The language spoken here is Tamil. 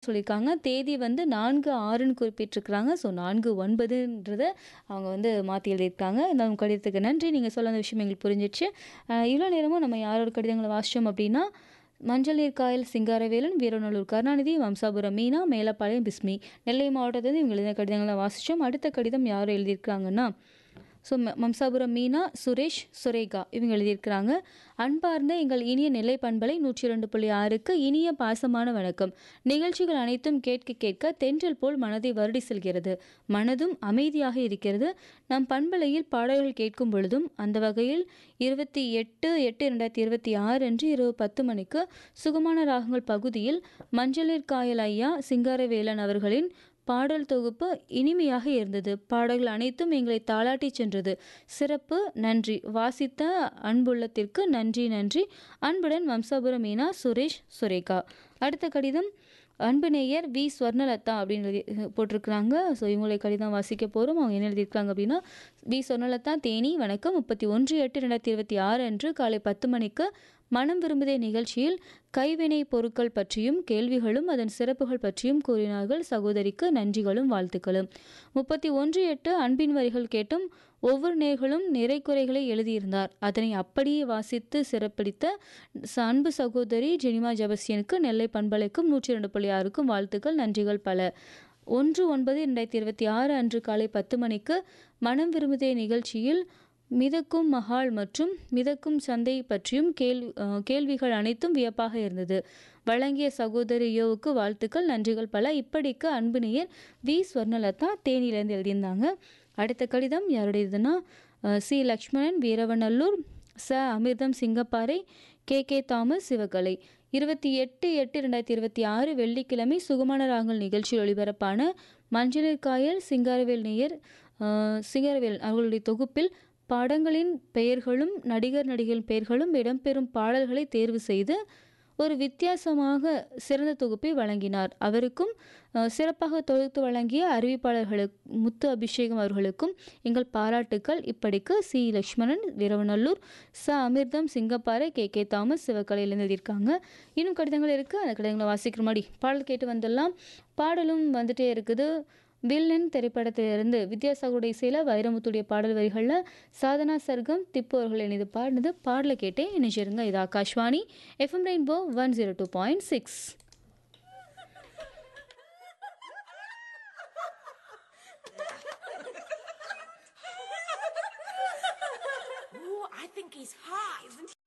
சொல்லியிருக்காங்க தேதி வந்து நான்கு ஆறுன்னு குறிப்பிட்டிருக்கிறாங்க ஸோ நான்கு ஒன்பதுன்றத அவங்க வந்து மாற்றி எழுதியிருக்காங்க இந்த உங்க கடிதத்துக்கு நன்றி நீங்கள் சொல்ல அந்த விஷயம் எங்களுக்கு புரிஞ்சிடுச்சு அஹ் இவ்வளோ நேரமும் நம்ம யாரோட கடிதங்களை வாசித்தோம் அப்படின்னா மஞ்சள் நீர் காயல் சிங்காரவேலன் வீரநல்லூர் கருணாநிதி வம்சாபுரம் மீனா மேலப்பாளையம் பிஸ்மி நெல்லை மாவட்டத்தில் இவங்க எழுதின கடிதங்களை வாசித்தோம் அடுத்த கடிதம் யார் எழுதியிருக்காங்கன்னா ஸோ மம்சாபுரம் மீனா சுரேஷ் சுரேகா இவங்க எழுதியிருக்கிறாங்க அன்பார்ந்த எங்கள் இனிய நெல்லை பண்பலை நூற்றி இரண்டு புள்ளி ஆறுக்கு இனிய பாசமான வணக்கம் நிகழ்ச்சிகள் அனைத்தும் கேட்க கேட்க தென்றல் போல் மனதை வருடி செல்கிறது மனதும் அமைதியாக இருக்கிறது நம் பண்பலையில் பாடல்கள் கேட்கும் பொழுதும் அந்த வகையில் இருபத்தி எட்டு எட்டு இரண்டாயிரத்தி இருபத்தி ஆறு அன்று இரவு பத்து மணிக்கு சுகமான ராகங்கள் பகுதியில் மஞ்சளிர் காயல் ஐயா சிங்காரவேலன் அவர்களின் பாடல் தொகுப்பு இனிமையாக இருந்தது பாடல்கள் அனைத்தும் எங்களை தாளாட்டி சென்றது சிறப்பு நன்றி வாசித்த அன்புள்ளத்திற்கு நன்றி நன்றி அன்புடன் வம்சாபுரம் மீனா சுரேஷ் சுரேகா அடுத்த கடிதம் அன்பு நேயர் வி ஸ்வர்ணலதா அப்படின்னு எழுதி போட்டிருக்கிறாங்க ஸோ இவங்களை கடிதம் வாசிக்க போகிறோம் அவங்க என்ன எழுதியிருக்காங்க அப்படின்னா வி ஸ்வர்ணலதா தேனி வணக்கம் முப்பத்தி ஒன்று எட்டு ரெண்டாயிரத்தி இருபத்தி ஆறு அன்று காலை பத்து மணிக்கு மனம் விரும்புதே நிகழ்ச்சியில் கைவினை பொருட்கள் பற்றியும் கேள்விகளும் அதன் சிறப்புகள் பற்றியும் கூறினார்கள் சகோதரிக்கு நன்றிகளும் வாழ்த்துக்களும் முப்பத்தி ஒன்று எட்டு அன்பின் வரிகள் கேட்டும் ஒவ்வொரு நேர்களும் நிறை குறைகளை எழுதியிருந்தார் அதனை அப்படியே வாசித்து சிறப்பிடித்த ச- அன்பு சகோதரி ஜெனிமா ஜெபஸ்டியனுக்கு நெல்லை பண்பலைக்கும் நூற்றி ரெண்டு புள்ளி ஆறுக்கும் வாழ்த்துக்கள் நன்றிகள் பல ஒன்று ஒன்பது ரெண்டாயிரத்தி இருபத்தி ஆறு அன்று காலை பத்து மணிக்கு மனம் விரும்புதே நிகழ்ச்சியில் மிதக்கும் மஹால் மற்றும் மிதக்கும் சந்தை பற்றியும் கேள்வி அஹ், கேள்விகள் அனைத்தும் வியப்பாக இருந்தது வழங்கிய சகோதரி யோவுக்கு வாழ்த்துக்கள் நன்றிகள் பல இப்படிக்கு அன்பு நேயர் வி ஸ்வர்ணலதா தேனியிலேருந்து எழுதியிருந்தாங்க அடுத்த கடிதம் யாருடையதுன்னா அஹ், சி லக்ஷ்மணன் வீரவநல்லூர் ச Amirtham Singapparai K K Thomas Sivakalai இருபத்தி எட்டு எட்டு ரெண்டாயிரத்தி இருபத்தி ஆறு வெள்ளிக்கிழமை சுகமான ராகங்கள் நிகழ்ச்சியில் ஒளிபரப்பான மஞ்சளிர் காயல் சிங்காரவேல் நேயர் அஹ், சிங்காரவேல் அவர்களுடைய தொகுப்பில் படங்களின் பெயர்களும் நடிகர் நடிகையின் பெயர்களும் இடம்பெறும் பாடல்களை தேர்வு செய்து ஒரு வித்தியாசமாக சிறந்த தொகுப்பை வழங்கினார் அவருக்கும் அஹ், சிறப்பாக தொகுத்து வழங்கிய அறிவிப்பாளர்களுக்கு முத்து அபிஷேகம் அவர்களுக்கும் எங்கள் பாராட்டுக்கள் இப்படிக்கு சி லக்ஷ்மணன் வீரவநல்லூர் ச Amirtham Singapparai K K Thomas சிவகலையில் எழுதியிருக்காங்க இன்னும் கடிதங்கள் இருக்குது அந்த கடிதங்களை வாசிக்கிற மாதிரி பாடல் கேட்டு வந்துடலாம் பாடலும் வந்துட்டே இருக்குது வில்லன் திரைப்படத்திலிருந்து வித்யாசாகருடைய இசையில் வைரமுத்துடைய பாடல் வரிகளில் சாதனா சர்க்கம் திப்பு அவர்கள் இணைந்து பாடினது பாடலை கேட்டே இணைச்சிருங்க இது Akashvani FM rainbow one zero two point six Ooh, I think he's hot. Isn't he?